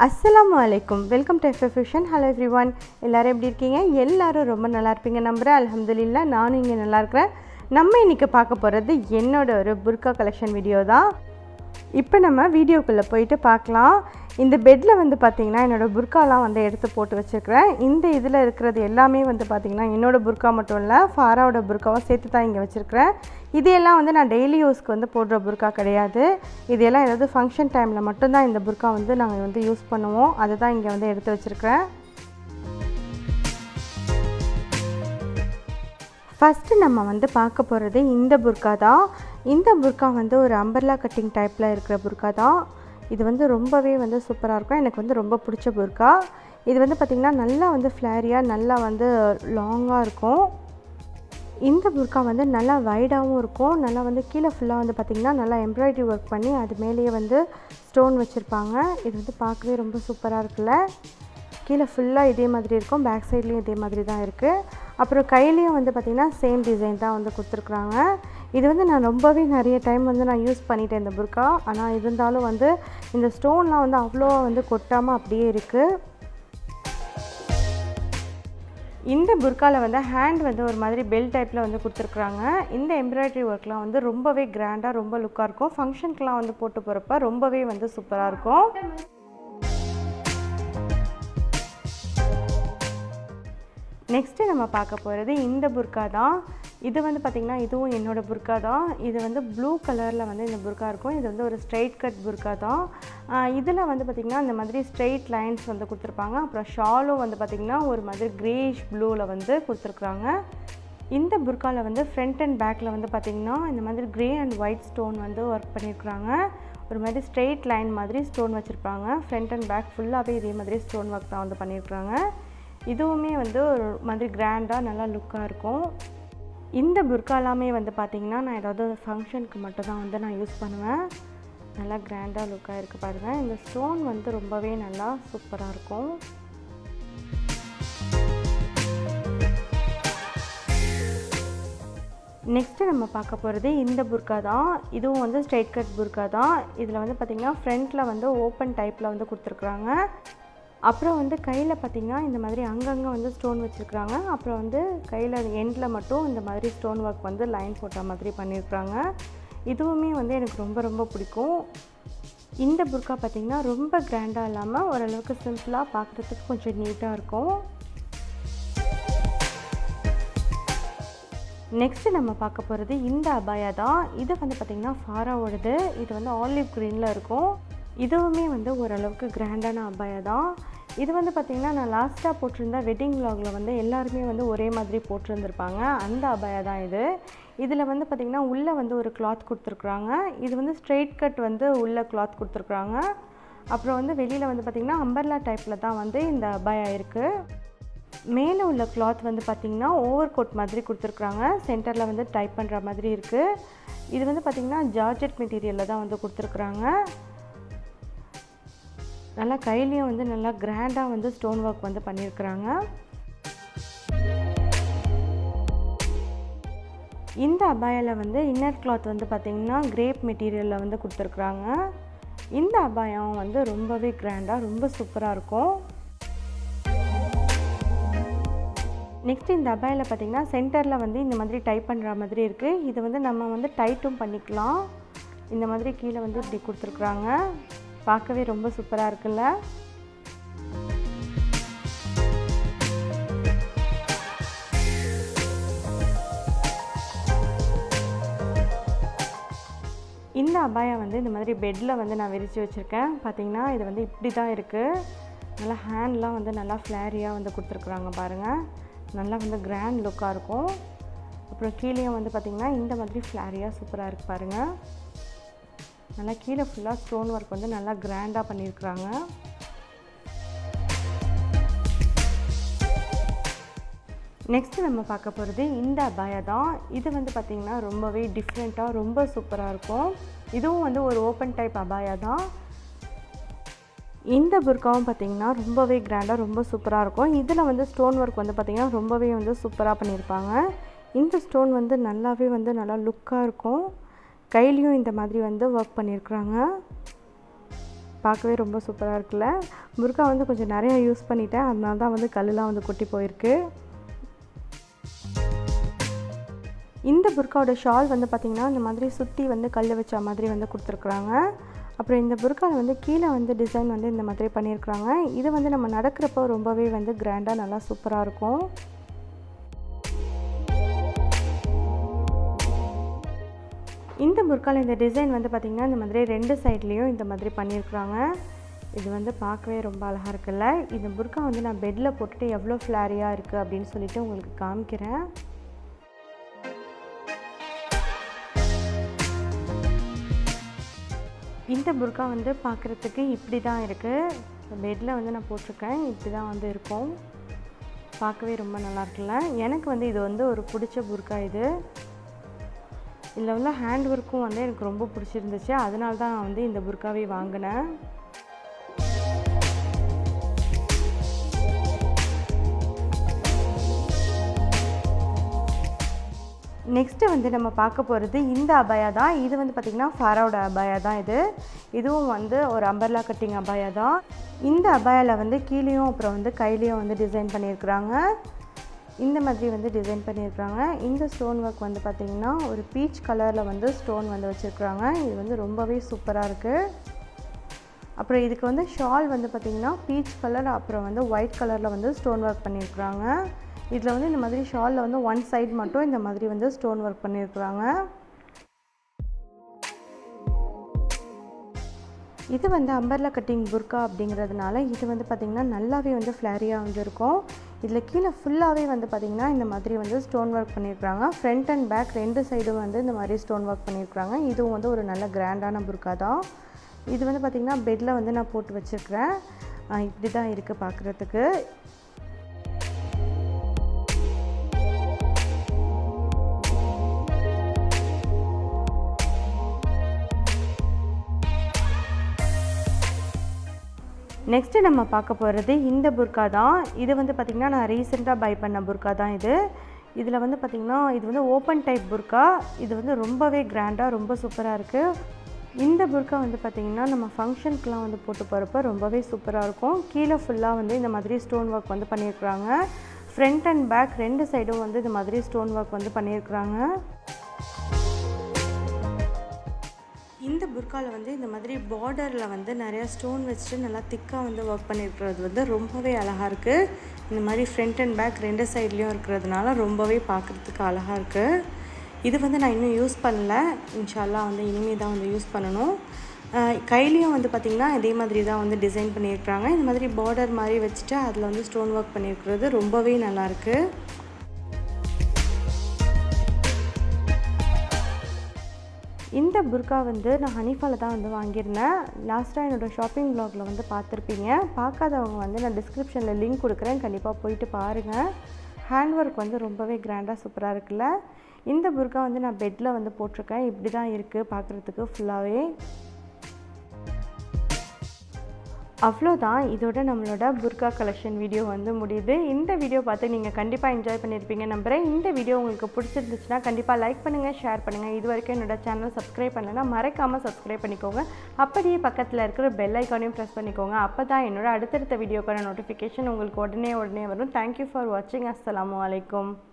அஸ்ஸலாமு அலைக்கும் welcome to FF fusion hello everyone எல்லோரும் எப்படி இருக்கீங்க எல்லாரும் ரொம்ப நல்லா இருப்பீங்க நம்புகிறேன் அல்ஹம்துலில்லா நானும் இங்கே நல்லா இருக்கிறேன் நம்ம இன்றைக்கி பார்க்க போகிறது என்னோட ஒரு புர்கா கலெக்ஷன் வீடியோ தான் இப்போ நம்ம வீடியோக்குள்ளே போயிட்டு பார்க்கலாம் இந்த பெட்டில் வந்து பார்த்திங்கன்னா என்னோடய புர்காலாம் வந்து எடுத்து போட்டு வச்சுருக்கிறேன் இந்த இதில் இருக்கிறது எல்லாமே வந்து பார்த்திங்கன்னா என்னோடய புர்கா மட்டும் இல்லை ஃபாராவோட புர்காவும் சேர்த்து தான் இங்கே வச்சுருக்கிறேன் இதையெல்லாம் வந்து நான் டெய்லி யூஸ்க்கு வந்து போடுற புர்கா கிடையாது இதெல்லாம் ஏதாவது ஃபங்க்ஷன் டைமில் மட்டும்தான் இந்த புர்கா வந்து நாங்கள் வந்து யூஸ் பண்ணுவோம் அதை தான் இங்கே வந்து எடுத்து வச்சுருக்கிறேன் ஃபஸ்ட்டு நம்ம வந்து பார்க்க போகிறது இந்த புர்கா தான் இந்த புர்கா வந்து ஒரு அம்பர்லா கட்டிங் டைப்பில் இருக்கிற புர்கா தான் இது வந்து ரொம்பவே வந்து சூப்பராக இருக்கும் எனக்கு வந்து ரொம்ப பிடிச்ச புர்கா இது வந்து பார்த்திங்கன்னா நல்லா வந்து ஃப்ளாரியாக நல்லா வந்து லாங்காக இருக்கும் இந்த புர்கா வந்து நல்லா வைடாகவும் இருக்கும் நல்லா வந்து கீழே ஃபுல்லாக வந்து பார்த்திங்கன்னா நல்லா எம்ப்ராய்டரி ஒர்க் பண்ணி அது மேலேயே வந்து ஸ்டோன் வச்சுருப்பாங்க இது வந்து பார்க்கவே ரொம்ப சூப்பராக இருக்குல்ல கீழே ஃபுல்லாக இதே மாதிரி இருக்கும் பேக் சைட்லேயும் இதே மாதிரி தான் இருக்குது அப்புறம் கையிலையும் வந்து பார்த்திங்கன்னா சேம் டிசைன் தான் வந்து கொடுத்துருக்குறாங்க இது வந்து நான் ரொம்பவே நிறைய டைம் வந்து நான் யூஸ் பண்ணிட்டேன் இந்த புர்கா ஆனால் இருந்தாலும் வந்து இந்த ஸ்டோன்லாம் வந்து அவ்வளோ வந்து கொட்டாமல் அப்படியே இருக்குது இந்த புர்காவில் வந்து ஹேண்ட் வந்து ஒரு மாதிரி பெல் டைப்பில் வந்து கொடுத்துருக்குறாங்க இந்த எம்ப்ராய்டரி ஒர்க்லாம் வந்து ரொம்பவே கிராண்டாக ரொம்ப லுக்காக இருக்கும் ஃபங்க்ஷனுக்குலாம் வந்து போட்டு போகிறப்ப ரொம்பவே வந்து சூப்பராக இருக்கும் நெக்ஸ்ட்டு நம்ம பார்க்க போகிறது இந்த புர்கா தான் இது வந்து பார்த்திங்கன்னா இதுவும் என்னோடய புர்கா தான் இது வந்து ப்ளூ கலரில் வந்து இந்த புர்கா இருக்கும் இது வந்து ஒரு ஸ்ட்ரைட் கட் புர்கா தான் இதில் வந்து பார்த்திங்கன்னா இந்த மாதிரி ஸ்ட்ரெயிட் லைன்ஸ் வந்து கொடுத்துருப்பாங்க அப்புறம் ஷாலும் வந்து பார்த்திங்கன்னா ஒரு மாதிரி க்ரேஷ் ப்ளூவில் வந்து கொடுத்துருக்குறாங்க இந்த புர்காவில் வந்து ஃப்ரண்ட் அண்ட் பேக்கில் வந்து பார்த்திங்கன்னா இந்த மாதிரி க்ரே அண்ட் ஒயிட் ஸ்டோன் வந்து ஒர்க் பண்ணியிருக்கிறாங்க ஒரு மாதிரி ஸ்ட்ரெயிட் லைன் மாதிரி ஸ்டோன் வச்சுருப்பாங்க ஃப்ரண்ட் அண்ட் பேக் ஃபுல்லாகவே இதே மாதிரி ஸ்டோன் ஒர்க் தான் வந்து பண்ணியிருக்கிறாங்க இதுவுமே வந்து ஒரு மாதிரி கிராண்டாக நல்லா லுக்காக இருக்கும் இந்த புர்கா எல்லாமே வந்து பார்த்திங்கன்னா நான் ஏதாவது ஃபங்க்ஷனுக்கு மட்டும் தான் வந்து நான் யூஸ் பண்ணுவேன் நல்லா கிராண்டாக லுக்காக இருக்குது பாருங்கள் இந்த ஸ்டோன் வந்து ரொம்பவே நல்லா சூப்பராக இருக்கும் நெக்ஸ்ட்டு நம்ம பார்க்க போகிறது இந்த புர்கா தான் இதுவும் வந்து ஸ்ட்ரைட் கட் புர்கா தான் இதில் வந்து பார்த்திங்கன்னா ஃப்ரண்ட்டில் வந்து ஓப்பன் டைப்பில் வந்து கொடுத்துருக்குறாங்க அப்புறம் வந்து கையில் பார்த்திங்கன்னா இந்த மாதிரி அங்கங்கே வந்து ஸ்டோன் வச்சுருக்குறாங்க அப்புறம் வந்து கையில் எண்டில் மட்டும் இந்த மாதிரி ஸ்டோன் ஒர்க் வந்து லைன் போட்ட மாதிரி பண்ணியிருக்கிறாங்க இதுவுமே வந்து எனக்கு ரொம்ப ரொம்ப பிடிக்கும் இந்த புர்கா பார்த்திங்கன்னா ரொம்ப கிராண்டாக இல்லாமல் ஓரளவுக்கு சிம்பிளாக பார்க்குறதுக்கு கொஞ்சம் நீட்டாக இருக்கும் நெக்ஸ்ட்டு நம்ம பார்க்க போகிறது இந்த அபாயா தான் இது வந்து பார்த்திங்கன்னா ஃபாராவோடது இது வந்து ஆலிவ் க்ரீனில் இருக்கும் இதுவுமே வந்து ஓரளவுக்கு கிராண்டான அபாயா தான் இது வந்து பார்த்திங்கன்னா நான் லாஸ்ட்டாக போட்டிருந்த வெட்டிங் விலாகில் வந்து எல்லாருமே வந்து ஒரே மாதிரி போட்டிருந்துருப்பாங்க அந்த அபாயா தான் இது இதில் வந்து பார்த்திங்கன்னா உள்ளே வந்து ஒரு கிளாத் கொடுத்துருக்குறாங்க இது வந்து ஸ்ட்ரெயிட் கட் வந்து உள்ளே கிளாத் கொடுத்துருக்குறாங்க அப்புறம் வந்து வெளியில் வந்து பார்த்திங்கன்னா அம்பர்லா டைப்பில் தான் வந்து இந்த அபாயா இருக்குது மேலே உள்ள கிளாத் வந்து பார்த்திங்கன்னா ஓவர் கோட் மாதிரி கொடுத்துருக்குறாங்க சென்டரில் வந்து டைப் பண்ணுற மாதிரி இருக்குது இது வந்து பார்த்திங்கன்னா ஜார்ஜெட் மெட்டீரியலில் தான் வந்து கொடுத்துருக்குறாங்க நல்லா கையிலையும் வந்து நல்லா கிராண்டாக வந்து ஸ்டோன் ஒர்க் வந்து பண்ணியிருக்கிறாங்க இந்த அபாயாவில் வந்து இன்னர் கிளாத் வந்து பார்த்திங்கன்னா கிரேப் மெட்டீரியலில் வந்து கொடுத்துருக்குறாங்க இந்த அபாயம் வந்து ரொம்பவே கிராண்டாக ரொம்ப சூப்பராக இருக்கும் நெக்ஸ்ட் இந்த அபாயில் பார்த்திங்கன்னா சென்டரில் வந்து இந்த மாதிரி டைப் பண்ணுற மாதிரி இருக்குது இது வந்து நம்ம வந்து டைட்டும் பண்ணிக்கலாம் இந்த மாதிரி கீழே வந்து இப்படி கொடுத்துருக்குறாங்க பார்க்கவே ரொம்ப சூப்பராக இருக்குல்ல இந்த அபாயம் வந்து இந்த மாதிரி பெட்டில் வந்து நான் விரித்து வச்சுருக்கேன் பார்த்திங்கன்னா இது வந்து இப்படி தான் இருக்குது நல்லா ஹேண்ட்லாம் வந்து நல்லா ஃப்ளாரியாக வந்து கொடுத்துருக்குறாங்க பாருங்கள் நல்லா வந்து கிராண்ட் லுக்காக இருக்கும் அப்புறம் கீழேயும் வந்து பார்த்திங்கன்னா இந்த மாதிரி ஃப்ளாரியாக சூப்பராக இருக்குது பாருங்கள் நல்லா கீழே ஃபுல்லாக ஸ்டோன் ஒர்க் வந்து நல்லா கிராண்டாக பண்ணியிருக்கிறாங்க நெக்ஸ்ட்டு நம்ம பார்க்க போகிறது இந்த அபாயா தான் இது வந்து பார்த்திங்கன்னா ரொம்பவே டிஃப்ரெண்ட்டாக ரொம்ப சூப்பராக இருக்கும் இதுவும் வந்து ஒரு ஓப்பன் டைப் அபாயா தான் இந்த புர்காவும் பார்த்திங்கன்னா ரொம்பவே கிராண்டாக ரொம்ப சூப்பராக இருக்கும் இதில் வந்து ஸ்டோன் ஒர்க் வந்து பார்த்திங்கன்னா ரொம்பவே வந்து சூப்பராக பண்ணியிருப்பாங்க இந்த ஸ்டோன் வந்து நல்லாவே வந்து நல்லா லுக்காக இருக்கும் கையிலையும் இந்த மாதிரி வந்து ஒர்க் பண்ணியிருக்கிறாங்க பார்க்கவே ரொம்ப சூப்பராக இருக்குல்ல புர்கா வந்து கொஞ்சம் நிறையா யூஸ் பண்ணிட்டேன் அதனால தான் வந்து கல்லுலாம் வந்து கொட்டி போயிருக்கு இந்த புர்காவோட ஷால் வந்து பார்த்திங்கன்னா இந்த மாதிரி சுற்றி வந்து கல் வச்ச மாதிரி வந்து கொடுத்துருக்குறாங்க அப்புறம் இந்த புர்காவில் வந்து கீழே வந்து டிசைன் வந்து இந்த மாதிரி பண்ணியிருக்கிறாங்க இது வந்து நம்ம நடக்கிறப்போ ரொம்பவே வந்து கிராண்டாக நல்லா சூப்பராக இருக்கும் இந்த புர்காவில் இந்த டிசைன் வந்து பார்த்திங்கன்னா இந்த மாதிரி ரெண்டு சைட்லேயும் இந்த மாதிரி பண்ணியிருக்கிறாங்க இது வந்து பார்க்கவே ரொம்ப அழகாக இருக்குல்ல இந்த புர்கா வந்து நான் பெட்டில் போட்டுட்டு எவ்வளோ ஃப்ளாரியாக இருக்குது அப்படின்னு சொல்லிட்டு உங்களுக்கு காமிக்கிறேன் இந்த புர்கா வந்து பார்க்குறதுக்கு இப்படி தான் இருக்குது பெட்டில் வந்து நான் போட்டிருக்கேன் இப்படி தான் வந்து இருக்கும் பார்க்கவே ரொம்ப நல்லா இருக்குல்ல எனக்கு வந்து இது வந்து ஒரு பிடிச்ச புர்கா இது இதில் உள்ள ஹேண்ட் ஒர்க்கும் வந்து எனக்கு ரொம்ப பிடிச்சிருந்துச்சு அதனால தான் நான் வந்து இந்த புர்காவை வாங்கினேன் நெக்ஸ்ட்டு வந்து நம்ம பார்க்க போகிறது இந்த அபாயா தான் இது வந்து பார்த்திங்கன்னா ஃபாரோட அபாயா தான் இது இதுவும் வந்து ஒரு அம்பர்லா கட்டிங் அபாயா தான் இந்த அபாயாவில் வந்து கீழேயும் அப்புறம் வந்து கையிலையும் வந்து டிசைன் பண்ணியிருக்கிறாங்க இந்த மாதிரி வந்து டிசைன் பண்ணியிருக்கிறாங்க இந்த ஸ்டோன் ஒர்க் வந்து பார்த்திங்கன்னா ஒரு பீச் கலரில் வந்து ஸ்டோன் வந்து வச்சுருக்குறாங்க இது வந்து ரொம்பவே சூப்பராக இருக்குது அப்புறம் இதுக்கு வந்து ஷால் வந்து பார்த்திங்கன்னா பீச் கலர் அப்புறம் வந்து ஒயிட் கலரில் வந்து ஸ்டோன் ஒர்க் பண்ணியிருக்கிறாங்க இதில் வந்து இந்த மாதிரி ஷாலில் வந்து ஒன் சைடு மட்டும் இந்த மாதிரி வந்து ஸ்டோன் ஒர்க் பண்ணியிருக்கிறாங்க இது வந்து அம்பர்லா கட்டிங் புர்கா அப்படிங்கிறதுனால இது வந்து பார்த்திங்கன்னா நல்லாவே வந்து ஃப்ளாரியாக வந்து இருக்கும் இதில் கீழே ஃபுல்லாகவே வந்து பார்த்திங்கன்னா இந்த மாதிரி வந்து ஸ்டோன் ஒர்க் பண்ணியிருக்கிறாங்க ஃப்ரண்ட் அண்ட் பேக் ரெண்டு சைடும் வந்து இந்த மாதிரி ஸ்டோன் ஒர்க் பண்ணியிருக்கிறாங்க இதுவும் வந்து ஒரு நல்ல கிராண்டான புர்கா தான் இது வந்து பார்த்திங்கன்னா பெட்டில் வந்து நான் போட்டு வச்சுருக்கிறேன் இப்படி தான் இருக்குது பார்க்குறதுக்கு நெக்ஸ்ட்டு நம்ம பார்க்க போகிறது இந்த புர்கா தான் இது வந்து பார்த்திங்கன்னா நான் ரீசெண்டாக பை பண்ண புர்கா தான் இது இதில் வந்து பார்த்திங்கன்னா இது வந்து ஓப்பன் டைப் புர்கா இது வந்து ரொம்பவே கிராண்டாக ரொம்ப சூப்பராக இருக்குது இந்த புர்கா வந்து பார்த்திங்கன்னா நம்ம ஃபங்க்ஷனுக்குலாம் வந்து போட்டு போகிறப்ப ரொம்பவே சூப்பராக இருக்கும் கீழே ஃபுல்லாக வந்து இந்த மாதிரி ஸ்டோன் ஒர்க் வந்து பண்ணியிருக்கிறாங்க ஃப்ரண்ட் அண்ட் பேக் ரெண்டு சைடும் வந்து இந்த மாதிரி ஸ்டோன் ஒர்க் வந்து பண்ணியிருக்கிறாங்க இந்த புர்காவில் வந்து இந்த மாதிரி பார்டரில் வந்து நிறையா ஸ்டோன் வச்சுட்டு நல்லா திக்காக வந்து ஒர்க் பண்ணியிருக்கிறது வந்து ரொம்பவே அழகாக இருக்குது இந்த மாதிரி ஃப்ரண்ட் அண்ட் பேக் ரெண்டு சைட்லேயும் இருக்கிறதுனால ரொம்பவே பார்க்குறதுக்கு அழகாக இருக்குது இது வந்து நான் இன்னும் யூஸ் பண்ணல இன்ஷால்லாம் வந்து இனிமேல் தான் வந்து யூஸ் பண்ணணும் கையிலையும் வந்து பார்த்திங்கன்னா இதே மாதிரி தான் வந்து டிசைன் பண்ணியிருக்கிறாங்க இந்த மாதிரி பார்டர் மாதிரி வச்சுட்டு அதில் வந்து ஸ்டோன் ஒர்க் பண்ணியிருக்கிறது ரொம்பவே நல்லாயிருக்கு இந்த புர்கா வந்து நான் ஹனிஃபாவில் தான் வந்து வாங்கியிருந்தேன் லாஸ்ட்டாக என்னோடய ஷாப்பிங் ப்ளாகில் வந்து பார்த்துருப்பீங்க பார்க்காதவங்க வந்து நான் டிஸ்கிரிப்ஷனில் லிங்க் கொடுக்குறேன் கண்டிப்பாக போயிட்டு பாருங்கள் ஹேண்ட் ஒர்க் வந்து ரொம்பவே கிராண்டாக சூப்பராக இருக்குல்ல இந்த புர்கா வந்து நான் பெட்டில் வந்து போட்டிருக்கேன் இப்படி தான் இருக்குது பார்க்குறதுக்கு ஃபுல்லாகவே அவ்வளோதான் இதோட நம்மளோட புர்கா கலெக்ஷன் வீடியோ வந்து முடியுது இந்த வீடியோ பார்த்து நீங்கள் கண்டிப்பாக என்ஜாய் பண்ணியிருப்பீங்க நம்புகிறேன் இந்த வீடியோ உங்களுக்கு பிடிச்சிருந்துச்சுன்னா கண்டிப்பாக லைக் பண்ணுங்கள் ஷேர் பண்ணுங்கள் இது வரைக்கும் என்னோட சேனல் சப்ஸ்கிரைப் பண்ணலைன்னா மறக்காமல் சப்ஸ்கிரைப் பண்ணிக்கோங்க அப்படியே பக்கத்தில் இருக்கிற பெல் ஐக்கானையும் ப்ரெஸ் பண்ணிக்கோங்க அப்போ தான் என்னோட அடுத்தடுத்த வீடியோக்கான நோட்டிஃபிகேஷன் உங்களுக்கு உடனே உடனே வரும் தேங்க்யூ ஃபார் வாட்சிங் அஸ்ஸலாமு அலைக்கும்